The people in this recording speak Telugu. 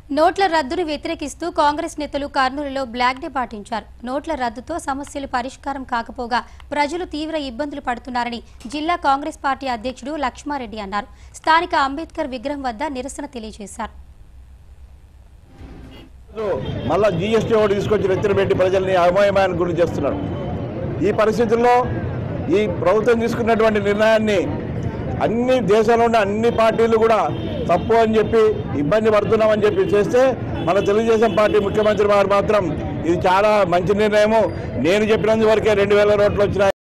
నోట్ల రద్దును వ్యతిరేకిస్తూ కాంగ్రెస్ నేతలు కర్నూలులో బ్లాక్ డే పాటించారు నోట్ల రద్దుతో సమస్యలు పరిష్కారం కాకపోగా ప్రజలు తీవ్ర ఇబ్బందులు పడుతున్నారని జిల్లా కాంగ్రెస్ పార్టీ అధ్యక్షుడు లక్ష్మారెడ్డి అన్నారు స్థానిక అంబేద్కర్ విగ్రహం వద్ద నిరసన తెలియజేశారు మళ్ళా జీఎస్టీ ఒకటి తీసుకొచ్చి నెత్తిన పెట్టి ప్రజల్ని అమయమానికి గురి చేస్తున్నాడు ఈ పరిస్థితుల్లో ఈ ప్రభుత్వం తీసుకున్నటువంటి నిర్ణయాన్ని అన్ని దేశంలో ఉన్న అన్ని పార్టీలు కూడా తప్పు అని చెప్పి ఇబ్బంది పడుతున్నామని చెప్పి చేస్తే మన తెలుగుదేశం పార్టీ ముఖ్యమంత్రి వారు మాత్రం ఇది చాలా మంచి నిర్ణయము నేను చెప్పినందు వరకే రెండు వేల రోడ్లు వచ్చినాయి